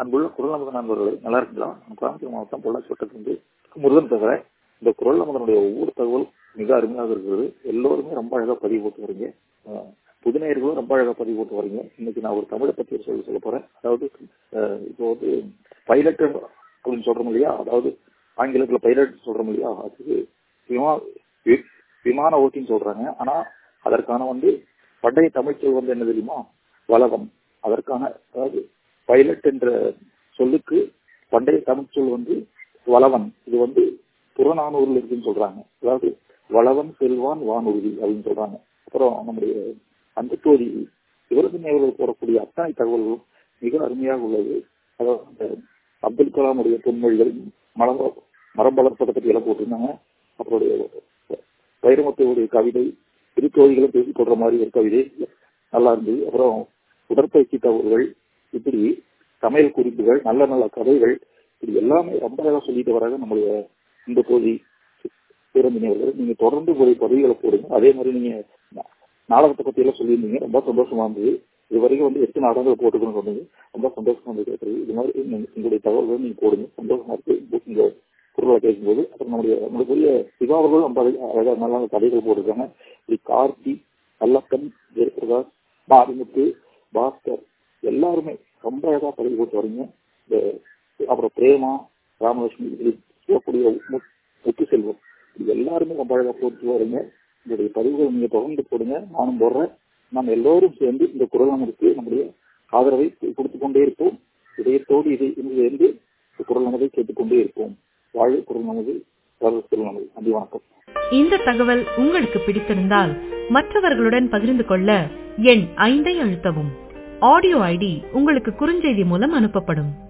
அன்புள்ள குரல் நமது நண்பர்களை நல்லா இருக்குங்களா நான் கோயம்புத்தூர் மாவட்டம் பொள்ளாச்சி வட்டத்திலிருந்து முருகன் பேசுகிறேன் இந்த குரல் நமதனுடைய ஒவ்வொரு தகவல் மிக அருமையாக இருக்கிறது எல்லோருமே ரொம்ப அழகாக பதிவு போட்டு வரீங்க அஹ், புதுநேயர்களும் ரொம்ப அழகாக பதிவு போட்டு வரீங்க இன்னைக்கு நான் ஒரு தமிழை பற்றி ஒரு சொல்ல சொல்ல போறேன் அதாவது அஹ், இப்போ வந்து பைலட் அப்படின்னு சொல்றோம் இல்லையா அதாவது ஆங்கிலத்தில் பைலட் சொல்றோம் இல்லையா அதுக்கு விமா வி- விமான ஓட்டின்னு சொல்றாங்க ஆனா அதற்கான வந்து பண்டைய தமிழ் சொல் வந்து என்ன தெரியுமா வளவம் அதற்கான அதாவது பைலட் என்ற சொல்லுக்கு பண்டைய தமிழ் சொல் வந்து வளவன் இது வந்து புறநானூறுல இருக்குன்னு சொல்றாங்க அதாவது வளவன் செல்வான் வானூர்தி அப்படின்னு சொல்றாங்க அப்புறம் நம்முடைய அந்தத்தோதி இவரது நேரில் போடக்கூடிய அத்தனை தகவல்களும் மிக அருமையாக உள்ளது அதாவது இந்த அப்துல் கலாமுடைய பொன்மொழிகள் மரம் மரம் வளர்ப்பதை பற்றி எல்லாம் போட்டிருந்தாங்க அப்புறம் வைரமுத்துடைய கவிதை திருக்கோவிகளும் பேசி போடுற மாதிரி ஒரு கவிதை நல்லா இருந்தது அப்புறம் உடற்பயிற்சி தகவல்கள் இப்படி சமையல் குறிப்புகள் நல்ல நல்ல கதைகள் இப்படி எல்லாமே ரொம்ப அழகா சொல்லிட்டு வராங்க நம்மளுடைய இந்த தொகுதி பேரந்தினர்கள் நீங்க தொடர்ந்து போய் பதிவுகளை போடுங்க அதே மாதிரி நீங்க நா- நாடகத்தை பத்தி எல்லாம் சொல்லியிருந்தீங்க ரொம்ப சந்தோஷமா இருந்தது இது வரைக்கும் வந்து எட்டு நாடகங்கள் போட்டுக்கணும்னு சொன்னீங்க ரொம்ப சந்தோஷமா இருந்தது கேட்கறது இது மாதிரி நீங்க- உங்களுடைய தகவல்கள் நீங்க போடுங்க சந்தோஷமா இருக்கு உங்க குரலை கேட்கும்போது அப்புறம் நம்முடைய நம்மளுடைய சிவா அவர்களும் ரொம்ப அழகா அழகா நல்ல நல்ல கதைகள் போட்டிருக்காங்க இப்படி கார்த்தி அல்லக்கன் ஜெயபிரகாஷ் மாரிமுத்து பாஸ்கர் எல்லாருமே ரொம்ப அழகா பதிவு போட்டு வரீங்க இந்த அப்புறம் பிரேமா ராமலட்சுமி இப்படி சொல்லக்கூடிய மு- முத்து செல்வம் இது எல்லாருமே ரொம்ப அழகா போட்டு வரீங்க உங்களுடைய பதிவுகள் நீங்க தொடர்ந்து போடுங்க நானும் போடுறேன் நாம் எல்லோரும் சேர்ந்து இந்த குரல் நமக்கு நம்முடைய ஆதரவை கொடுத்து கொண்டே இருப்போம் இதயத்தோடு இதை இருந்து இந்த குரல் நமதை கேட்டுக்கொண்டே இருப்போம் வாழ் குரல் நமது வாழ்வு குரல் நமது நன்றி வணக்கம் இந்த தகவல் உங்களுக்கு பிடித்திருந்தால் மற்றவர்களுடன் பகிர்ந்து கொள்ள எண் ஐந்தை அழுத்தவும் ஆடியோ ஐடி உங்களுக்கு குறுஞ்செய்தி மூலம் அனுப்பப்படும்